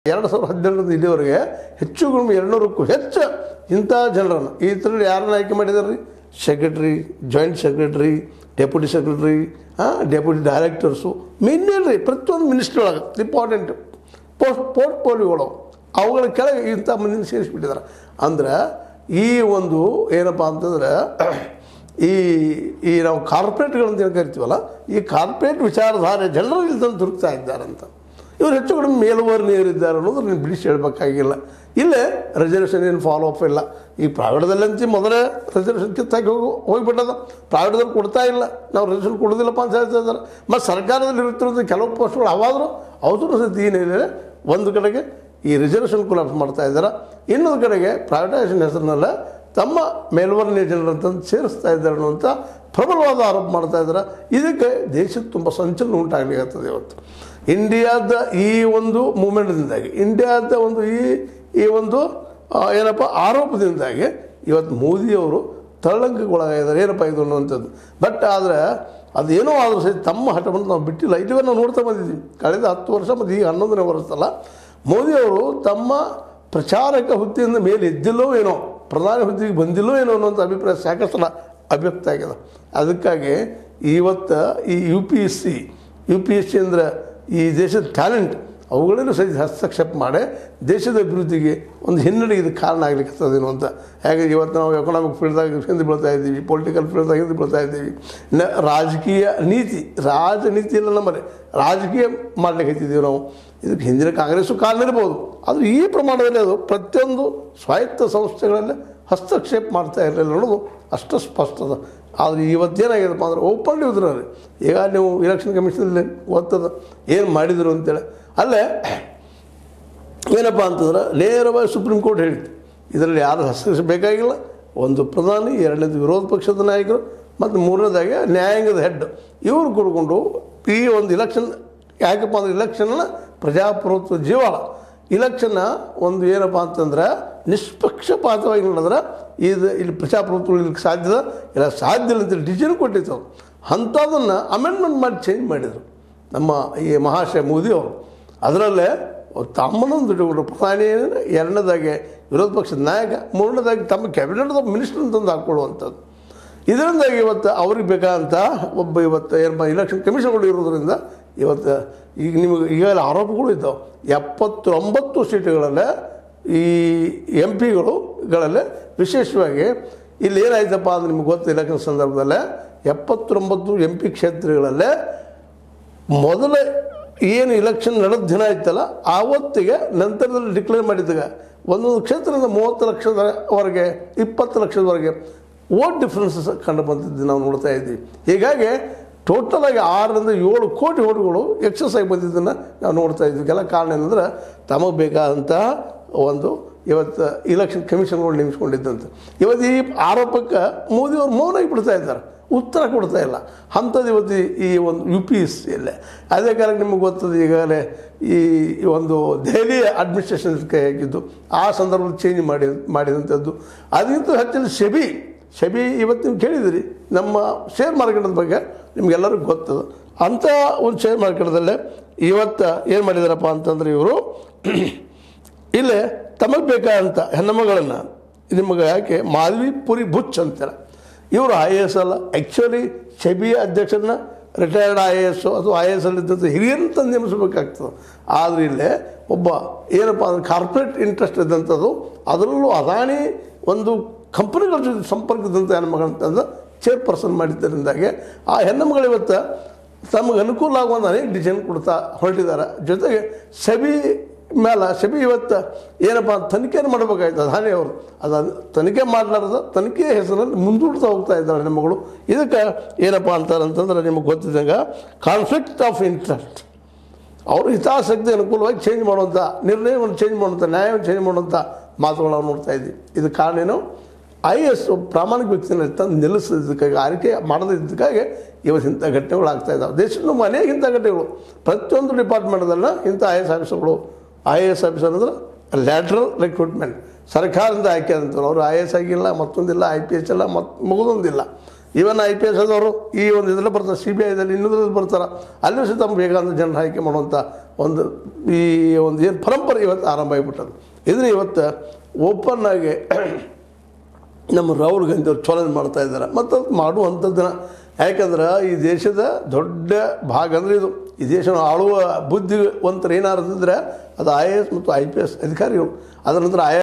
ಎರಡು ಸಾವಿರದ ಹದಿನೆಂಟರಿಂದ ಇಲ್ಲಿವರೆಗೆ ಹೆಚ್ಚು ಕಡಿಮೆ ಎರಡುನೂರಕ್ಕೂ ಹೆಚ್ಚು ಇಂಥ ಜನರನ್ನು ಈ ಥರ ಯಾರನ್ನ ಆಯ್ಕೆ ಮಾಡಿದಾರೆ ರೀ secretary joint secretary deputy secretary deputy directors ಮೇನ್ಮೇಲೆ ರೀ ಪ್ರತಿಯೊಂದು ಮಿನಿಸ್ಟ್ರಿ ಒಳಗೆ ಇಂಪಾರ್ಟೆಂಟ್ ಪೋಸ್ಟ್ ಪೋರ್ಟ್ಫೋಲಿಯೋಗಳು ಅವುಗಳ ಕೆಳಗೆ ಇಂಥ ಮಂದಿನ ಸೇರಿಸ್ಬಿಟ್ಟಿದ್ದಾರೆ ಅಂದ್ರೆ ಈ ಒಂದು ಏನಪ್ಪ ಅಂತಂದ್ರೆ ಈ ಈ ನಾವು ಕಾರ್ಪೊರೇಟ್ಗಳಂತ ಏನು ಕರಿತೀವಲ್ಲ ಈ ಕಾರ್ಪೊರೇಟ್ ವಿಚಾರಧಾರೆ ಜನರು ಇಲ್ಲಿ ತಂದು ದುರುಕ್ತಾ ಇದ್ದಾರಂತ ಇವರು ಹೆಚ್ಚು ಕಡಿಮೆ ಮೇಲ್ವರ್ಣೀಯರಿದ್ದಾರೆ ಅನ್ನೋದು ನೀವು ಬಿಡಿಸಿ ಹೇಳಬೇಕಾಗಿಲ್ಲ ಇಲ್ಲೇ ರಿಸರ್ವೇಷನ್ ಏನು ಫಾಲೋ ಅಪ್ ಇಲ್ಲ ಈ ಪ್ರೈವೇಟ್ದಲ್ಲಂತ ಮೊದಲೇ ರಿಸರ್ವೇಷನ್ ಕಿತ್ತಾಗಿ ಹೋಗಿ ಹೋಗಿಬಿಟ್ಟದ ಪ್ರೈವೇಟ್ದಲ್ಲಿ ಕೊಡ್ತಾ ಇಲ್ಲ ನಾವು ರಿಸರ್ವೇಷನ್ ಕೊಡೋದಿಲ್ಲಪ್ಪ ಅಂತ ಹೇಳ್ತಾ ಇದ್ದಾರೆ ಮತ್ತು ಸರ್ಕಾರದಲ್ಲಿ ಇರುತ್ತಿರೋದು ಕೆಲವು ಪೋಸ್ಟ್ಗಳು ಅವಾದರೂ ಅವಸರ ಸತಿ ಏನಿದೆ ಒಂದು ಕಡೆಗೆ ಈ ರಿಸರ್ವೇಷನ್ ಕೊಲಾಪ್ಸ್ ಮಾಡ್ತಾ ಇದ್ದಾರೆ ಇನ್ನೊಂದು ಕಡೆಗೆ ಪ್ರೈವೇಟೈಸೇಷನ್ ಹೆಸರಿನಲ್ಲ ತಮ್ಮ ಮೇಲ್ವರ್ಣೀಯ ಜನರಂತಂದು ಸೇರಿಸ್ತಾ ಇದ್ದಾರೆ ಅನ್ನುವಂಥ ಪ್ರಬಲವಾದ ಆರೋಪ ಮಾಡ್ತಾ ಇದ್ದಾರೆ ಇದಕ್ಕೆ ದೇಶದ ತುಂಬ ಸಂಚಲನ ಉಂಟಾಗಲಿಕ್ಕತ್ತದೆ ಇವತ್ತು ಇಂಡಿಯಾದ ಈ ಒಂದು ಮೂಮೆಂಟ್ದಿಂದಾಗಿ ಇಂಡಿಯಾದ ಒಂದು ಈ ಈ ಒಂದು ಆ, ಏನಪ್ಪ ಆರೋಪದಿಂದಾಗಿ ಇವತ್ತು ಮೋದಿಯವರು ತಳ್ಳಂಕಗೊಳಗಾಗಿದ್ದಾರೆ ಏನಪ್ಪ ಇದು ಅನ್ನುವಂಥದ್ದು ಬಟ್ ಆದರೆ ಅದೇನೋ ಆದರೂ ಸಹಿತ ತಮ್ಮ ಹಠವನ್ನು ನಾವು ಬಿಟ್ಟಿಲ್ಲ ಇಲ್ಲಿವರೆಗೆ ನಾವು ನೋಡ್ತಾ ಬಂದಿದ್ದೀವಿ ಕಳೆದ ಹತ್ತು ವರ್ಷ ಮತ್ತು ಈಗ ಹನ್ನೊಂದನೇ ವರ್ಷದಲ್ಲ ಮೋದಿಯವರು ತಮ್ಮ ಪ್ರಚಾರಕ ಹುದ್ದೆಯಿಂದ ಮೇಲೆ ಎದ್ದಿಲ್ಲೋ ಏನೋ ಪ್ರಧಾನಿ ಹುದ್ದೆಗೆ ಬಂದಿಲ್ಲೋ ಏನೋ ಅನ್ನೋಂಥ ಅಭಿಪ್ರಾಯ ಸಾಕಷ್ಟು ಸಲ ಅಭಿವ್ಯಕ್ತ ಆಗಿದೆ ಅದಕ್ಕಾಗಿ ಇವತ್ತು ಈ U P S C U P S C ಅಂದರೆ ಈ ದೇಶದ ಟ್ಯಾಲೆಂಟ್ ಅವುಗಳಲ್ಲೂ ಸಹಿತ ಹಸ್ತಕ್ಷೇಪ ಮಾಡಿ ದೇಶದ ಅಭಿವೃದ್ಧಿಗೆ ಒಂದು ಹಿನ್ನಡೆ ಇದು ಕಾರಣ ಆಗ್ಲಿಕ್ಕೆ ಅಂತ ಹೇಗೆ ಇವತ್ತು ನಾವು ಎಕನಾಮಿಕ್ ಫೀಲ್ಡ್ದಾಗ ಹಿಂದೆ ಬೀಳ್ತಾ ಇದ್ದೀವಿ ಪೊಲಿಟಿಕಲ್ ಫೀಲ್ಡ್ದಾಗ ಹಿಂದೆ ಬೀಳ್ತಾ ಇದ್ದೀವಿ ನ ರಾಜಕೀಯ ನೀತಿ ರಾಜನೀತಿ ಇಲ್ಲ ನಮ್ಮಲ್ಲಿ ರಾಜಕೀಯ ಮಾಡ್ಲಿಕ್ಕೆ ಹತ್ತಿದ್ದೀವಿ ನಾವು ಇದಕ್ಕೆ ಹಿಂದಿನ ಕಾಂಗ್ರೆಸ್ಸು ಕಾರಣ ಇರ್ಬೋದು ಆದರೆ ಈ ಪ್ರಮಾಣದಲ್ಲಿ ಅದು ಪ್ರತಿಯೊಂದು ಸ್ವಾಯತ್ತ ಸಂಸ್ಥೆಗಳಲ್ಲಿ ಹಸ್ತಕ್ಷೇಪ ಮಾಡ್ತಾ ಇರಲಿಲ್ಲ ಅನ್ನೋದು ಅಷ್ಟು ಸ್ಪಷ್ಟ ಅದ ಆದರೆ ಇವತ್ತೇನಾಗಿದೆಪ್ಪ ಅಂದ್ರೆ ಓಪನ್ಲಿ ಉದ್ರಲ್ಲಿ ಈಗ ನೀವು ಇಲೆಕ್ಷನ್ ಕಮಿಷನಲ್ಲಿ ಓದ್ತದ ಏನು ಮಾಡಿದರು ಅಂತೇಳಿ ಅಲ್ಲೇ ಏನಪ್ಪ ಅಂತಂದ್ರೆ ನೇರವಾಗಿ ಸುಪ್ರೀಂ ಕೋರ್ಟ್ ಹೇಳಿತು ಇದರಲ್ಲಿ ಯಾರು ಹಸ್ತಕ್ಷೇಪ ಬೇಕಾಗಿಲ್ಲ ಒಂದು ಪ್ರಧಾನಿ ಎರಡನೇದು ವಿರೋಧ ಪಕ್ಷದ ನಾಯಕರು ಮತ್ತು ಮೂರನೇದಾಗಿ ನ್ಯಾಯಾಂಗದ ಹೆಡ್ ಇವರು ಕೂಡ್ಕೊಂಡು ಈ ಒಂದು ಇಲೆಕ್ಷನ್ ಯಾಕಪ್ಪ ಅಂದ್ರೆ ಇಲೆಕ್ಷನ್ನ ಪ್ರಜಾಪ್ರಭುತ್ವ ಜೀವಾಳ ಇಲೆಕ್ಷನ್ನ ಒಂದು ಏನಪ್ಪ ಅಂತಂದ್ರೆ ನಿಷ್ಪಕ್ಷಪಾತವಾಗಿ ನೋಡಿದ್ರೆ ಇದು ಇಲ್ಲಿ ಪ್ರಜಾಪ್ರಭುತ್ವ ಇರ್ಲಿಕ್ಕೆ ಸಾಧ್ಯದ ಇಲ್ಲ ಸಾಧ್ಯ ಇಲ್ಲ ಅಂತೇಳಿ ಡಿಸಿಷನ್ ಕೊಟ್ಟಿತ್ತು ಅವ್ರು ಅಂಥದನ್ನು ಅಮೆಂಡ್ಮೆಂಟ್ ಮಾಡಿ ಚೇಂಜ್ ಮಾಡಿದರು ನಮ್ಮ ಈ ಮಹಾಶಯ ಮೋದಿ ಅವರು ಅದರಲ್ಲೇ ತಮ್ಮನೊಂದು ಇಟ್ಟುಕೊಂಡ್ರು ಪ್ರಧಾನಿ ಎರಡನೇದಾಗಿ ವಿರೋಧ ಪಕ್ಷದ ನಾಯಕ ಮೂರನೇದಾಗಿ ತಮ್ಮ ಕ್ಯಾಬಿನೆಟ್ದ ಮಿನಿಸ್ಟರ್ ಅಂತಂದು ಹಾಕ್ಕೊಳ್ಳುವಂಥದ್ದು ಇದರಿಂದಾಗಿ ಇವತ್ತು ಅವ್ರಿಗೆ ಬೇಕಾದಂಥ ಒಬ್ಬ ಇವತ್ತು ಏನಪ್ಪ ಇಲೆಕ್ಷನ್ ಕಮಿಷನ್ಗಳು ಇರೋದ್ರಿಂದ ಇವತ್ತು ಈಗ ನಿಮಗೆ ಈಗಾಗಲೇ ಆರೋಪಗಳು ಇದ್ದಾವೆ ಎಪ್ಪತ್ತೊಂಬತ್ತು ಸೀಟುಗಳಲ್ಲೇ ಈ ಎಂ ಪಿಗಳುಗಳಲ್ಲೇ ವಿಶೇಷವಾಗಿ ಇಲ್ಲಿ ಏನಾಯ್ತಪ್ಪ ಅಂದ್ರೆ ನಿಮ್ಗೆ ಗೊತ್ತು ಇಲೆಕ್ಷನ್ ಸಂದರ್ಭದಲ್ಲೇ ಎಪ್ಪತ್ತೊಂಬತ್ತು ಎಂ ಪಿ ಕ್ಷೇತ್ರಗಳಲ್ಲೇ ಮೊದಲ ಏನು ಇಲೆಕ್ಷನ್ ನಡೆದ ದಿನ ಆಯ್ತಲ್ಲ ಆವತ್ತಿಗೆ ನಂತರದಲ್ಲಿ ಡಿಕ್ಲೇರ್ ಮಾಡಿದಾಗ ಒಂದೊಂದು ಕ್ಷೇತ್ರದಿಂದ ಮೂವತ್ತು ಲಕ್ಷದವರೆಗೆ ಇಪ್ಪತ್ತು ಲಕ್ಷದವರೆಗೆ ಓಟ್ ಡಿಫ್ರೆನ್ಸಸ್ ಕಂಡು ಬಂದಿದ್ದು ನಾವು ನೋಡ್ತಾ ಇದ್ದೀವಿ ಹೀಗಾಗಿ ಟೋಟಲ್ ಆಗಿ ಆರರಿಂದ ಏಳು ಕೋಟಿ ಓಟ್ಗಳು ಎಕ್ಸಸ್ ಆಗಿ ಬಂದಿದ್ದನ್ನು ನಾವು ನೋಡ್ತಾ ಇದ್ವಿ ಕೆಲ ಕಾರಣ ಏನಂದ್ರೆ ತಮಗೆ ಬೇಕಾದಂತಹ ಒಂದು ಇವತ್ತು ಇಲೆಕ್ಷನ್ ಕಮಿಷನ್ಗಳು ನೇಮಿಸ್ಕೊಂಡಿದ್ದಂತೆ ಇವತ್ತು ಈ ಆರೋಪಕ್ಕೆ ಮೋದಿಯವರು ಮೌನ ಬಿಡ್ತಾ ಇದ್ದಾರೆ ಉತ್ತರ ಕೊಡ್ತಾ ಇಲ್ಲ ಅಂಥದ್ದು ಇವತ್ತು ಈ ಒಂದು ಯು ಪಿ ಎಸ್ ಸಿಯಲ್ಲೇ ಅದೇ ಕಾರಣ ನಿಮಗೆ ಗೊತ್ತದ ಈಗಾಗಲೇ ಈ ಒಂದು ದೆಹಲಿ ಅಡ್ಮಿನಿಸ್ಟ್ರೇಷನ್ ಕೈ ಹಾಕಿದ್ದು ಆ ಸಂದರ್ಭದಲ್ಲಿ ಚೇಂಜ್ ಮಾಡಿ ಮಾಡಿದಂಥದ್ದು ಅದಕ್ಕಿಂತ ಹೆಚ್ಚಿನ ಸೆಬಿ ಸೆಬಿ ಇವತ್ತು ನೀವು ಕೇಳಿದಿರಿ ನಮ್ಮ ಶೇರ್ ಮಾರ್ಕೆಟದ ಬಗ್ಗೆ ನಿಮಗೆಲ್ಲರಿಗೂ ಗೊತ್ತದ ಅಂಥ ಒಂದು ಶೇರ್ ಮಾರ್ಕೆಟ್ದಲ್ಲೇ ಇವತ್ತು ಏನು ಮಾಡಿದಾರಪ್ಪ ಅಂತಂದ್ರೆ ಇವರು ಇಲ್ಲೇ ತಮಗೆ ಬೇಕಾದಂಥ ಹೆಣ್ಣುಮಗಳನ್ನು ನಿಮಗೆ ಯಾಕೆ ಮಾಧವಿ ಪುರಿ ಬುಚ್ ಅಂತಾರೆ ಇವರು ಐ ಎ ಎಸ್ ಅಲ್ಲ ಆ್ಯಕ್ಚುಲಿ ಸೆಬಿಯ ಅಧ್ಯಕ್ಷರನ್ನ ರಿಟೈರ್ಡ್ ಐ ಎ ಎಸ್ ಅಥವಾ ಐ ಎ ಎಸ್ ಅಲ್ಲಿದ್ದಂಥ ಹಿರಿಯರನ್ನ ತಂದು ನೇಮಿಸಬೇಕಾಗ್ತದೆ ಆದರೆ ಇಲ್ಲೇ ಒಬ್ಬ ಏನಪ್ಪ ಅಂದ್ರೆ ಕಾರ್ಪೊರೇಟ್ ಇಂಟ್ರೆಸ್ಟ್ ಇದ್ದಂಥದ್ದು ಅದರಲ್ಲೂ ಅದಾನಿ ಒಂದು ಕಂಪನಿಗಳ ಜೊತೆ ಸಂಪರ್ಕದಂಥ ಹೆಣ್ಮಗಳಂತಂದು ಚೇರ್ಪರ್ಸನ್ ಮಾಡಿದ್ದರಿಂದಾಗಿ ಆ ಹೆಣ್ಣುಮಗಳು ಇವತ್ತು ತಮಗೆ ಅನುಕೂಲ ಆಗುವಂಥ ಅನೇಕ ಡಿಸೈನ್ ಕೊಡ್ತಾ ಹೊರಟಿದ್ದಾರೆ ಜೊತೆಗೆ ಸೆಬಿ ಮೇಲೆ ಸೆಬಿ ಇವತ್ತು ಏನಪ್ಪ ತನಿಖೆಯನ್ನು ಮಾಡಬೇಕಾಯ್ತು ಅದಾನಿ ಅವರು ಅದು ತನಿಖೆ ಮಾಡಲಾರ್ದ ತನಿಖೆ ಹೆಸರಲ್ಲಿ ಮುಂದೂಡ್ತಾ ಹೋಗ್ತಾ ಇದ್ದಾರೆ ಹೆಣ್ಮಗಳು ಇದಕ್ಕೆ ಏನಪ್ಪ ಅಂತಾರೆ ಅಂತಂದ್ರೆ ನಿಮಗೆ ಗೊತ್ತಿದ್ದಂಗೆ ಕಾನ್ಫ್ಲಿಕ್ಟ್ ಆಫ್ ಇಂಟ್ರೆಸ್ಟ್ ಅವರು ಹಿತಾಸಕ್ತಿ ಅನುಕೂಲವಾಗಿ ಚೇಂಜ್ ಮಾಡುವಂಥ ನಿರ್ಣಯವನ್ನು ಚೇಂಜ್ ಮಾಡುವಂಥ ನ್ಯಾಯವನ್ನು ಚೇಂಜ್ ಮಾಡುವಂಥ ಮಾತುಗಳು ನಾವು ನೋಡ್ತಾ ಇದ್ದೀವಿ ಇದು ಕಾರಣ ಏನು ಐ ಎಸ್ ಪ್ರಾಮಾಣಿಕ ವ್ಯಕ್ತಿನ ತಂದು ನಿಲ್ಲಿಸಿದ್ದಕ್ಕಾಗಿ ಆರಿಕೆ ಮಾಡದಿದ್ದಕ್ಕಾಗಿ ಇವತ್ತು ಇಂಥ ಘಟನೆಗಳು ಆಗ್ತಾ ಇದ್ದಾವೆ ದೇಶದ ಅನೇಕ ಇಂಥ ಘಟನೆಗಳು ಪ್ರತಿಯೊಂದು ಡಿಪಾರ್ಟ್ಮೆಂಟ್ದಲ್ಲ ಇಂಥ ಐ ಎಸ್ ಆಫೀಸರ್ಗಳು ಐ ಎ ಎಸ್ ಆಫೀಸರ್ ಅಂದ್ರೆ ಲ್ಯಾಟ್ರಲ್ ರಿಕ್ರೂಟ್ಮೆಂಟ್ ಸರ್ಕಾರದಿಂದ ಆಯ್ಕೆ ಆದಂಥವ್ರು ಅವರು ಐ ಎಸ್ ಆಗಿಲ್ಲ ಮತ್ತೊಂದಿಲ್ಲ ಐ ಪಿ ಎಸ್ ಇಲ್ಲ ಮತ್ತು ಮಗದೊಂದಿಲ್ಲ ಇವನ್ ಐ ಪಿ ಎಸ್ ಆದವರು ಈ ಒಂದು ಇದರಲ್ಲಿ ಬರ್ತಾರೆ ಸಿ ಬಿ ಐದಲ್ಲಿ ಇನ್ನೊಂದ್ರಲ್ಲಿ ಬರ್ತಾರೆ ಅಲ್ಲೂ ಸಹ ತಮ್ಮ ಬೇಕಾದ ಜನರ ಆಯ್ಕೆ ಮಾಡುವಂಥ ಒಂದು ಈ ಒಂದು ಏನು ಪರಂಪರೆ ಇವತ್ತು ಆರಂಭ ಆಗಿಬಿಟ್ಟದು ಇದನ್ನ ಇವತ್ತು ಓಪನ್ ಆಗಿ ನಮ್ಮ ರಾಹುಲ್ ಗಾಂಧಿ ಅವರು ಚಾಲೆಂಜ್ ಮಾಡ್ತಾ ಇದ್ದಾರೆ ಮತ್ತು ಅದು ಮಾಡುವಂಥದ್ದನ್ನ ಯಾಕಂದ್ರೆ ಈ ದೇಶದ ದೊಡ್ಡ ಭಾಗ ಅಂದರೆ ಇದು ಈ ದೇಶನ ಆಳುವ ಬುದ್ಧಿವಂತರು ಏನಾರು ಇದ್ದರೆ ಅದು ಐ ಎ ಎಸ್ ಮತ್ತು ಐ ಪಿ ಎಸ್ ಅಧಿಕಾರಿಗಳು ಅದರ ನಂತರ ಐ